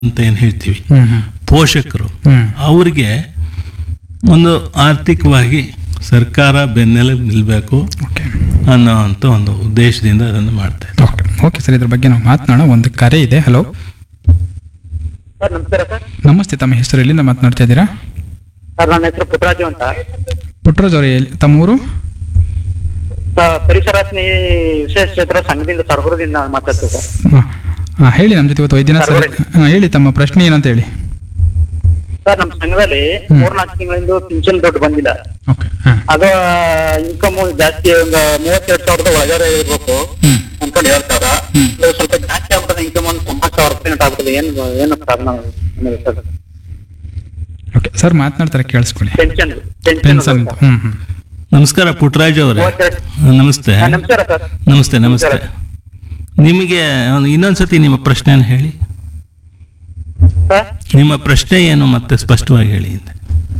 ಅಂತ ಏನು ಹೇಳ್ತೀವಿ ಹ್ಮ್ ಹ್ಮ್ ಪೋಷಕರು ಹ್ಮ್ ಅವ್ರಿಗೆ ಒಂದು ಆರ್ಥಿಕವಾಗಿ ಸರ್ಕಾರ ಬೆನ್ನೆಲುಬು ನಿಲ್ಲಬೇಕು ಓಕೆ ಅನ್ನೋ ಅಂತ ಒಂದು ಉದ್ದೇಶದಿಂದ ಅದನ್ನು ಮಾಡ್ತಾ ಇದ್ದಾರೆ ಓಕೆ ಓಕೆ ಸರ್ ಇದ್ರ ಬಗ್ಗೆ ನಾವು ಮಾತನಾಡೋಣ ಒಂದು ಕರೆ ಇದೆ ಹಲೋ ಸರ್ ನಮಸ್ಕಾರ ಸರ್ ನಮಸ್ತೆ ತಮ್ಮ ಹೆಸರು ಎಲ್ಲಿಂದ ಮಾತನಾಡ್ತಾ ಇದ್ದೀರಾ ಸರ್ ನನ್ನ ಹೆಸರು ಪುಟ್ಟರಾಜು ಅಂತ ಪುಟ್ಟರಾಜ್ ಅವರೇ ಎಲ್ಲಿ- ತಮ್ಮ ಊರು ಸ- ಪರಿಸರ ಸ್ನೇಹಿ ವಿಶೇಷ ಕ್ಷೇತ್ರ ಸಂಘದಿಂದ ಸರ್ಗುರದಿಂದ ಮಾತಾಡ್ತೀವಿ ಸರ್ ಹಾಂ ಹಾಂ ಹೇಳಿ ನಮ್ಮ ಜೊತೆ ಇವತ್ತು ವೈದ್ಯನಾಥ್ ಸರ್ ಹಾಂ ಹೇಳಿ ತಮ್ಮ ಪ್ರಶ್ನೆ ಏನಂತ ಹೇಳಿ ಸರ್ ನಮ್ಮ ಸಂಘದಲ್ಲಿ ಮೂರ್ನಾಲ್ಕು ತಿಂಗಳಿಂದ ಪಿಂಚಣಿ ದುಡ್ಡು ಬಂದಿಲ್ಲ ಓಕೆ ಹಾಂ ಅದು ಇನ್ಕಮ್ ಜಾಸ್ತಿ ಒಂದು ಮೂವತ್ತೆರಡು ಸಾವಿರದ ಒಳಗಡೆ ಇರ್ಬೇಕು ಹ್ಞೂ ಅನ್ಕೊಂಡು ಏಳು ಸಾವಿರ ಇದು ಸ್ವಲ್ಪ ಜಾಸ್ತಿ ಆಗ್ಬಿಟ್ಟದೆ ಇನ್ಕಮ್ ಒಂದು ತೊಂಬತ್ತು ಸಾವಿರ ರೂಪಾಯಿ ಆಗ್ಬಿಟ್ಟದೆ ಏನು ಏನು ಕಾರಣ ಅನ್ನೋದು ಸರ್ ಓಕೆ ಸರ್ ಮಾತನಾಡ್ತಾರೆ ಕೇಳಿಸ್ಕೊಳ್ಳಿ ಪೆನ್ಷನ್ ಪೆನ್ಷನ್ ಪೆನ್ಷನ್ ಅಂತ ಹ್ಞೂ ಹ್ಞೂ ನಮಸ್ಕಾರ ಪುಟ್ಟರಾಜ್ ಅವರೇ ಮೂವತ್ತೆರಡು ನಮಸ್ತೆ ಹಾ, ನಮಸ್ಕಾರ ಸರ್ ನಮಸ್ತೆ ನಮಸ್ತೆ ನಿಮಗೆ ಒಂದು ಇನ್ನೊಂದ್ಸತಿ ನಿಮ್ಮ ಪ್ರಶ್ನೆಯನ್ನು ಹೇಳಿ ಸರ್ ನಿಮ್ಮ ಪ್ರಶ್ನೆ ಏನು ಮತ್ತೆ ಸ್ಪಷ್ಟವಾಗಿ ಹೇಳಿ ಅಂತೆ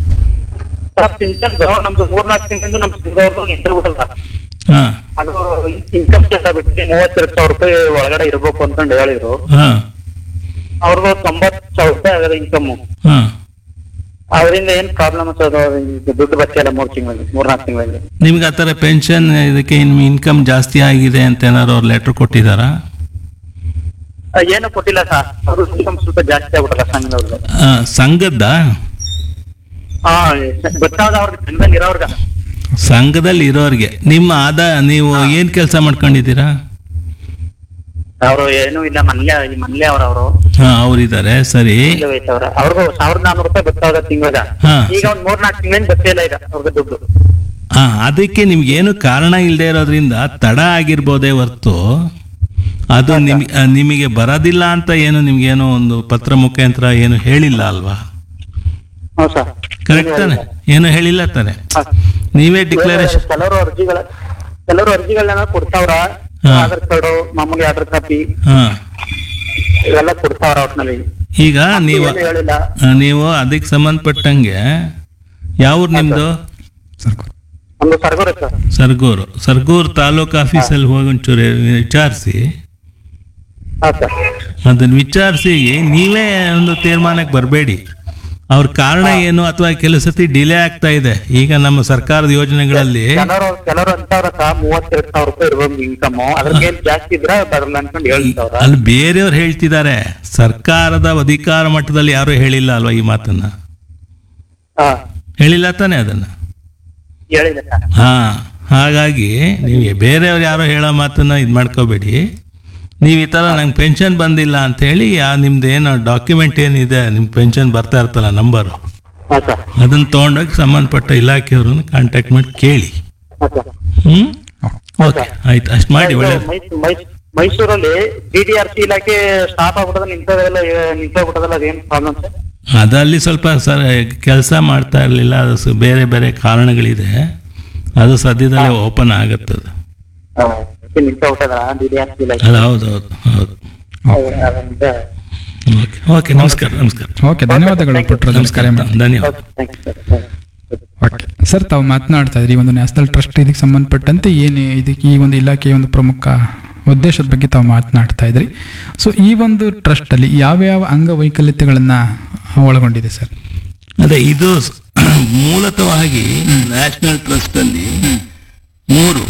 ಸರ್ ಪಿಂಚನ್ ನಮ್ದು ಮೂರ್ನಾಲ್ಕು ತಿಂಗಳಿಂದ ನಮ್ಮ ಸಂಘದವ್ರದ್ದು ಎಂಟ್ರಿ ಬಿಟ್ಟಲ್ಲ ಹಾ ಅದು ಇನ್ಕಮ್ ಸ್ಟೇಟ್ ಬಿಟ್ಟು ಮೂವತ್ತೆರಡು ಸಾವಿರ ರೂಪಾಯಿ ಒಳಗಡೆ ಇರ್ಬೇಕು ಅಂತಂದು ಹೇಳಿದ್ರು ಹಾ ಅವ್ರದ್ದು ತೊಂಬತ್ತು ಸಾವಿರ ರೂಪಾಯಿ ಆಗದ ಇನ್ಕಮ್ ಹಾ ಅದರಿಂದ ಏನ್ ಪ್ರಾಬ್ಲಮ್ ಅದು ದುಡ್ಡು ಬರ್ತಿಲ್ಲ ಮೂರ್ ತಿಂಗಳಲ್ಲಿ ಮೂರ್ನಾಲ್ಕು ತಿಂಗಳಲ್ಲಿ ನಿಮ್ಗೆ ಆ ಥರ ಪೆನ್ಷನ್ ಇದಕ್ಕೆ ಇನ್ಕಮ್ ಜಾಸ್ತಿ ಆಗಿದೆ ಅಂತ ಏನಾದ್ರು ಅವ್ರು ಲೆಟ್ರ್ ಕೊಟ್ಟಿದ್ದಾರಾ ಆ, ಏನು ಕೊಟ್ಟಿಲ್ಲ ಸರ್ ಅವ್ರು ಇನ್ಕಮ್ ಸ್ವಲ್ಪ ಜಾಸ್ತಿ ಆಗ್ಬಿಟ್ಟಲ್ಲ ಸಂಘದವ್ರದ್ದು ಆ, ಸಂಘದ್ದ ಹಾ ಗೊತ್ತಾದ ಅವ್ರಿಗೆ ಸಂಘದಲ್ಲಿ ಇರೋರ್ಗ ಸಂಘದಲ್ಲಿ ಇರೋರಿಗೆ ನಿಮ್ಮ ಆದಾಯ ನೀವು ಏನ್ ಕೆಲಸ ಮಾಡ್ಕೊಂಡಿದ್ದೀರಾ ಅವರು ಏನು ಇಲ್ಲ ಮಲ್ಯ ಈ ಮಲ್ಯ ಅವ್ರ ಅವರು ಹಾ ಅವ್ರಿದ್ದಾರೆ ಸರಿ ಅವ್ರ ಅವ್ರಿಗೂ ಸಾವಿರದ ನಾನೂರು ರೂಪಾಯಿ ಗೊತ್ತಾದ ತಿಂಗಳಗ ಹಾ. ಈಗ ಒಂದ್ ಮೂರ್ನಾಲ್ಕು ತಿಂಗಳಿಂದ ಬರ್ತಿಲ್ಲ ಈಗ ಅವ್ರಿಗೆ ದುಡ್ಡು ಹಾ ಅದಕ್ಕೆ ನಿಮ್ಗೇನು ಕಾರಣ ಇಲ್ಲದೆ ಇರೋದ್ರಿಂದ ತಡ ಆಗಿರ್ಬೋದೇ ಹೊರ್ತು ಅದು ನಿಮ್ ಆ, ನಿಮಗೆ ಬರೋದಿಲ್ಲ ಅಂತ ಏನು ನಿಮ್ಗೇನು ಒಂದು ಪತ್ರ ಮುಖಾಂತರ ಏನು ಹೇಳಿಲ್ಲ ಅಲ್ವಾ ಹ್ಞೂ ಸರ್ ಕರೆಕ್ಟ್ ತಾನೆ ಏನು ಹೇಳಿಲ್ಲ ತಾನೆ ಹಾ. ನೀವೇ ಡಿಕ್ಲರೇಷನ್ ಕೆಲವರು ಅರ್ಜಿಗಳ ಕೆಲವರು ಅರ್ಜಿಗಳನ್ನ ಕೊಡ್ತಾವ್ರ ಹಾ. ಆಧಾರ್ ಕಾರ್ಡು ಮಾಮೂಲಿ ಆಧಾರ್ ಕಾಪಿ ಹಾ ಇವೆಲ್ಲ ಕೊಡ್ತಾವ್ರ ಒಟ್ನಲ್ಲಿ ಈಗ ನೀವು ಏನು ಹೇಳಿಲ್ಲ ಆ, ನೀವು ಅದಕ್ಕೆ ಸಂಬಂಧಪಟ್ಟಂಗೆ ಯಾವ ಊರು ನಿಮ್ದು ಸರ್ ಒಂದು ಸರ್ಗೋರೆ ಸರ್ ಸರ್ಗೂರು ಸರ್ಗೂರು ತಾಲೂಕು ಆಫೀಸಲ್ಲಿ ಹೋಗಿ ಒಂಚೂರು ವಿಚಾರಿಸಿ ಹಾ ಸರ್ ಅದನ್ನ ವಿಚಾರಿಸಿ ನೀವೇ ಒಂದು ತೀರ್ಮಾನಕ್ಕೆ ಬರಬೇಡಿ ಅವ್ರ ಕಾರಣ ಏನು ಅಥವಾ ಕೆಲವು ಸತಿ ಡಿಲೇ ಆಗ್ತಾ ಇದೆ ಈಗ ನಮ್ಮ ಸರ್ಕಾರದ ಯೋಜನೆಗಳಲ್ಲಿ ಕೆಲವರು ಕೆಲವರು ಅಂತವ್ರ ಸರ್ ಮೂವತ್ತೆರಡು ಸಾವಿರ ರೂಪಾಯಿ ಇರ್ಬೋದು ಇನ್ಕಮ್ ಅದ್ರಿಗೆ ಏನ್ ಜಾಸ್ತಿ ಇದ್ರೆ ಬರಲ್ಲ ಅನ್ಕೊಂಡು ಹೇಳ್ತಾವ್ರ ಅಲ್ಲಿ ಬೇರೆಯವ್ರು ಹೇಳ್ತಿದ್ದಾರೆ ಸರ್ಕಾರದ ಅಧಿಕಾರ ಮಟ್ಟದಲ್ಲಿ ಯಾರು ಹೇಳಿಲ್ಲ ಅಲ್ವಾ ಈ ಮಾತನ್ನ ಹಾ ಹೇಳಿಲ್ಲ ತಾನೇ ಅದನ್ನ ಹೇಳಿಲ್ಲ ಸರ್ ಹಾ ಹಾಗಾಗಿ ನೀವು ಬೇರೆಯವ್ರು ಯಾರೋ ಹೇಳೋ ಮಾತನ್ನ ಇದು ಮಾಡ್ಕೋಬೇಡಿ ನೀವು ಈ ಥರ ನಂಗೆ ಪೆನ್ಷನ್ ಬಂದಿಲ್ಲ ಅಂತ ಹೇಳಿ ಆ ನಿಮ್ದು ಏನು ಡಾಕ್ಯುಮೆಂಟ್ ಏನಿದೆ ನಿಮ್ಮ ಪೆನ್ಷನ್ ಬರ್ತಾ ಇರ್ತಲ್ಲ ನಂಬರು ಹಾ ಸರ್ ಅದನ್ನ ತೊಗೊಂಡೋಗಿ ಸಂಬಂಧಪಟ್ಟ ಇಲಾಖೆಯವ್ರನ್ನ ಕಾಂಟ್ಯಾಕ್ಟ್ ಮಾಡಿ ಕೇಳಿ ಹಾ ಸರ್ ಹ್ಮ್ ಓಕೆ ಆಯ್ತು ಅಷ್ಟು ಮಾಡಿ ಒಳ್ಳೆ ಮೈಸೂ- ಮೈಸೂ- ಮೈಸೂರಲ್ಲಿ ಡಿ ಡಿ ಆರ್ ಸಿ ಇಲಾಖೆ ಸ್ಟಾಪ್ ಆಗ್ಬಿಟ್ಟದ ನಿಂತದೆಲ್ಲ ನಿಂತೋಗ್ಬಿಟ್ಟದಲ್ಲ ಅದೇನ್ ಪ್ರಾಬ್ಲಮ್ ಸರ್ ಅದಲ್ಲಿ ಸ್ವಲ್ಪ ಸರ್ ಕೆಲಸ ಮಾಡ್ತಾ ಇರಲಿಲ್ಲ ಅದು ಸ- ಬೇರೆ ಬೇರೆ ಕಾರಣಗಳಿದೆ ಅದು ಸದ್ಯದಲ್ಲೇ ಓಪನ್ ಆಗುತ್ತದೆ ನಿಂತೋಗ್ಬಿಟ್ಟದ ಡಿ ಡಿ ಆರ್ ಸಿ ಇಲಾಖೆ ಅದು ಹೌದು ಹೌದು ಹೌದು ಅದರಿಂದ ಓಕೆ ಓಕೆ ನಮಸ್ಕಾರ ನಮಸ್ಕಾರ ಓಕೆ ಧನ್ಯವಾದಗಳು ಪುಟ್ಟರಾಜ್ ನಮಸ್ಕಾರ ಕರೆ ಮಾಡಿ ಧನ್ಯವಾದ thank you sir okay sir ತಾವು ಮಾತನಾಡ್ತಾ ಇದ್ರಿ ಈ ಒಂದು ನ್ಯಾಷನಲ್ ಟ್ರಸ್ಟ್ ಇದಕ್ಕೆ ಸಂಬಂಧಪಟ್ಟಂತೆ ಏನು ಇದಕ್ಕೆ ಈ ಒಂದು ಇಲಾಖೆಯ ಒಂದು ಪ್ರಮುಖ ಉದ್ದೇಶದ ಬಗ್ಗೆ ತಾವು ಮಾತನಾಡ್ತಾ ಇದ್ರಿ ಸೊ ಈ ಒಂದು ಟ್ರಸ್ಟಲ್ಲಿ ಯಾವ್ಯಾವ ಅಂಗವೈಕಲ್ಯತೆಗಳನ್ನು ಒಳಗೊಂಡಿದೆ ಸರ್ ಅದೇ ಇದು ಸ್- ಮೂಲತಃವಾಗಿ ನ್ಯಾಷನಲ್ ಟ್ರಸ್ಟ್ ಅಲ್ಲಿ ಮೂರು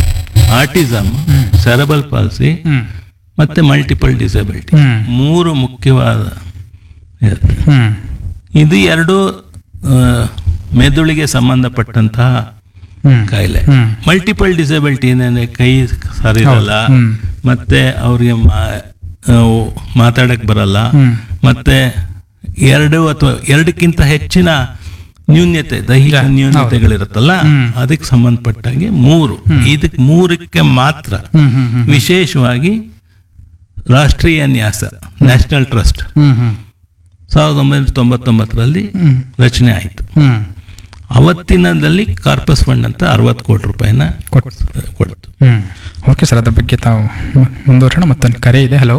ಆಟಿಸಮ್ ಸೆರಬಲ್ ಪಾಲ್ಸಿ ಹ್ಞೂ ಮತ್ತೆ ಮಲ್ಟಿಪಲ್ ಡಿಸಬಿಲಿಟಿ ಹ್ಮ್. ಮೂರು ಮುಖ್ಯವಾದ ಇರುತ್ತೆ. ಹ್ಞೂ ಇದು ಎರಡು ಆ, ಮೆದುಳಿಗೆ ಸಂಬಂಧಪಟ್ಟಂತಹ ಹ್ಞೂ ಕಾಯಿಲೆ ಹ್ಮ್. ಮಲ್ಟಿಪಲ್ ಡಿಸಬಿಲಿಟಿ ಏನಂದ್ರೆ ಕೈ ಸರಿರಲ್ಲ ಹೌದು. ಹ್ಮ್. ಮತ್ತೆ ಅವ್ರಿಗೆ ಮಾ- ಆ, ಮಾತಾಡಕ್ ಬರಲ್ಲ ಹ್ಮ್. ಮತ್ತೆ ಎರಡು ಅಥವಾ ಎರಡಕ್ಕಿಂತ ಹೆಚ್ಚಿನ ನ್ಯೂನ್ಯತೆ ದೈಹಿಕ ಹೌದು. ನ್ಯೂನ್ಯತೆಗಳಿರುತ್ತಲ್ಲ ಹ್ಮ್. ಅದಕ್ಕೆ ಸಂಬಂಧಪಟ್ಟಾಗೆ ಮೂರು ಇದಕ್ಕೆ ಮೂರಕ್ಕೆ ಮಾತ್ರ ಹ್ಞೂ ಹ್ಞೂ ಹ್ಞೂ ವಿಶೇಷವಾಗಿ ರಾಷ್ಟ್ರೀಯ ನ್ಯಾಸ ನ್ಯಾಷನಲ್ ಟ್ರಸ್ಟ್ ಹ್ಞೂ ಹ್ಞೂ ಸಾವಿರದ ಒಂಬೈನೂರ ತೊಂಬತ್ತೊಂಬತ್ತರಲ್ಲಿ ಹ್ಞೂ ರಚನೆ ಆಯಿತು ಹ್ಞೂ ಅವತ್ತಿನದಲ್ಲಿ ಕಾರ್ಪಸ್ ಫಂಡ್ ಅಂತ ಅರವತ್ತು ಕೋಟಿ ರೂಪಾಯಿನ ಕೊಟ್ಟು ಕೊಡ್ತು ಹ್ಞೂ ಓಕೆ ಸರ್ ಅದ್ರ ಬಗ್ಗೆ ತಾವು ಮುಂದುವರೋಣ ಮತ್ತೊಂದು ಕರೆ ಇದೆ ಹಲೋ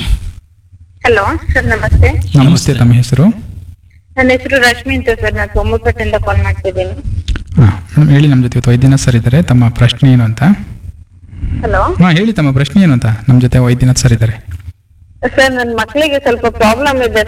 ಹಲೋ ಸರ್ ನಮಸ್ತೆ ನಮಸ್ತೆ ತಮ್ಮ ಹೆಸರು ನನ್ನ ಹೆಸರು ರಶ್ಮಿ ಅಂತ ಸರ್ ನಾನು ಸೋಮಪೇಟೆಯಿಂದ ಕಾಲ್ ಮಾಡ್ತಿದ್ದೀನಿ ಹಾಂ ಮೇಡಮ್ ಹೇಳಿ ನಮ್ಮ ಜೊತೆ ಇವತ್ತು ವೈದ್ಯನಾಥ್ ಸರ್ ಇದ್ದಾರೆ ತಮ್ಮ ಪ್ರಶ್ನೆ ಏನು ಅಂತ ಹಲೋ ಹಾಂ ಹೇಳಿ ತಮ್ಮ ಪ್ರಶ್ನೆ ಏನು ಅಂತ ನಮ್ಮ ಜೊತೆ ವೈದ್ಯನಾಥ್ ಸರ್ ಇದ್ದಾರೆ ಸರ್ ನನ್ನ ಮಕ್ಕಳಿಗೆ ಸ್ವಲ್ಪ ಪ್ರಾಬ್ಲಮ್ ಇದೆ